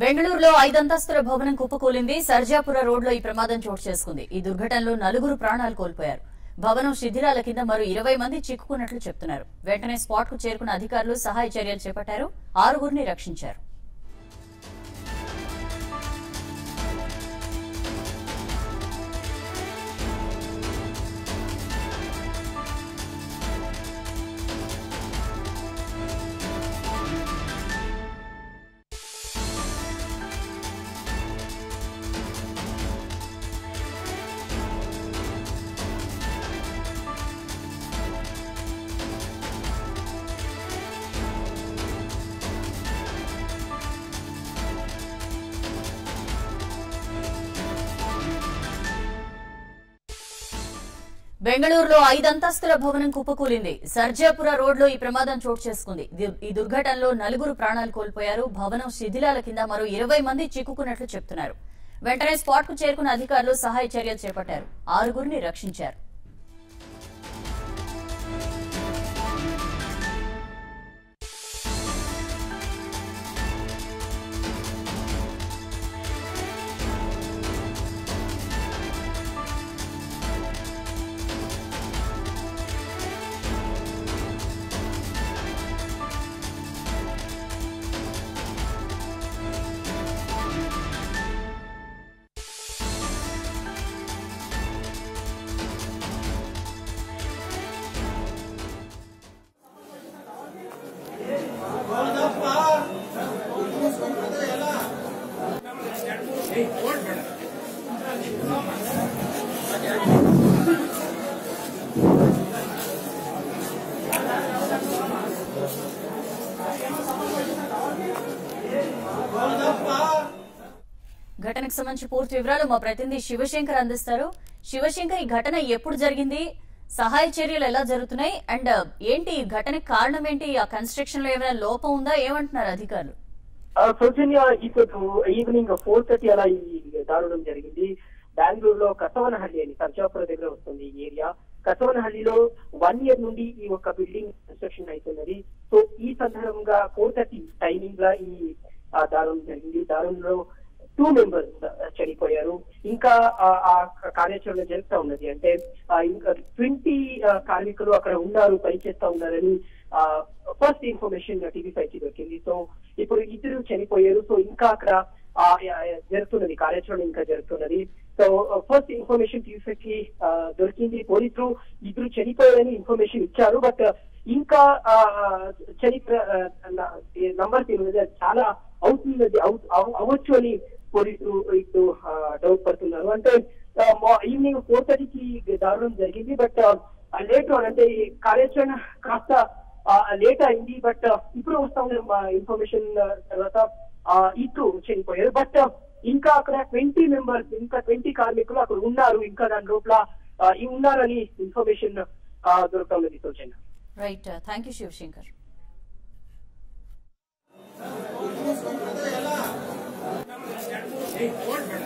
బెంగళూరులో ఐదంతస్తుల భవనం కుప్పకూలింది సర్జాపుర రోడ్లో ఈ ప్రమాదం చోటు చేసుకుంది ఈ దుర్ఘటనలో నలుగురు ప్రాణాలు కోల్పోయారు భవనం శిథిలాల కింద మరో ఇరవై మంది చిక్కుకున్నట్లు చెప్తున్నారు వెంటనే స్పాట్ కు చేరుకున్న అధికారులు సహాయ చర్యలు చేపట్టారు ఆరుగురిని రక్షించారు బెంగళూరులో ఐదంతస్తుల భవనం కుప్పకూలింది సర్జాపుర రోడ్లో ఈ ప్రమాదం చోటు చేసుకుంది ది- ఈ దుర్ఘటనలో నలుగురు ప్రాణాలు కోల్పోయారు భవనం శిథిలాల కింద మరో ఇరవై మంది చిక్కుకున్నట్లు చెప్తున్నారు వెంటనే స్పాట్ కు చేరుకున్న అధికారులు సహాయ చర్యలు చేపట్టారు ఆరుగురిని రక్షించారు ఘటనకు సంబంధించి పూర్తి వివరాలు మా ప్రతినిధి శివశంకర్ అందిస్తారు శివశంకర్ ఈ ఘటన ఎప్పుడు జరిగింది సహాయ చర్యలు ఎలా జరుగుతున్నాయి అండ్ ఏంటి ఈ ఘటనకు కారణం ఏంటి ఆ కన్స్ట్రక్షన్ లో ఏమైనా లోపం ఉందా ఏమంటున్నారు అధికారులు ఆ, సౌజన్య ఇప్పుడు ఈవినింగ్ ఫోర్ థర్టీ అలా ఈ దారుణం జరిగింది బెంగళూరులో కసవనహల్లి అని సర్జాపుర దగ్గర వస్తుంది ఈ ఏరియా కసవనహల్లిలో వన్ ఇయర్ నుండి ఈ ఒక బిల్డింగ్ కన్స్ట్రక్షన్ అవుతున్నది సో ఈ సందర్భంగా ఫోర్ థర్టీ టైమింగ్ లా ఈ ఆ, దారుణం జరిగింది దారుణంలో టూ మెంబర్స్ చనిపోయారు ఇంకా ఆ, ఆ కార్యాచరణ జరుగుతూ ఉన్నది అంటే ఆ, ఇంకా ట్వంటీ కార్మికులు అక్కడ ఉన్నారు పనిచేస్తా ఉన్నారని ఫస్ట్ ఇన్ఫర్మేషన్ టీవీ ఫైవ్ కి దొరికింది సో ఇప్పుడు ఇద్దరు చనిపోయారు సో ఇంకా అక్కడ ఆ, ఆ, జరుగుతున్నది కార్యాచరణ ఇంకా జరుగుతున్నది so first information TV five కి ఆ, దొరికింది పోలీసులు ఇద్దరు చనిపోయారని ఇన్ఫర్మేషన్ ఇచ్చారు బట్ ఇంకా ఆ, ఆ, చనిపో నంబర్ తెలియదు చాలా అవుతున్నది అవు- అవ- అవ్వచ్చు అని పోలీసులు ఇప్పుడు డౌట్ పడుతున్నారు అంటే ఈవినింగ్ ఫోర్ థర్టీకి దారుణం జరిగింది బట్ లేట్ ఆన్ అంటే ఈ కార్యాచరణ కాస్త లేట్ అయింది బట్ ఇప్పుడు వస్తా ఉన్న ఇన్ఫర్మేషన్ తర్వాత ఆ, ఇటు చనిపోయారు బట్ ఇంకా అక్కడ ట్వంటీ మెంబర్స్ ఇంకా ట్వంటీ కార్మికులు అక్కడ ఉన్నారు ఇంకా దాని లోపల ఆ, ఈ ఉన్నారని ఇన్ఫర్మేషన్ దొరుకుతున్నది సూచన right thank you Shivashankar Hey, hold, madam.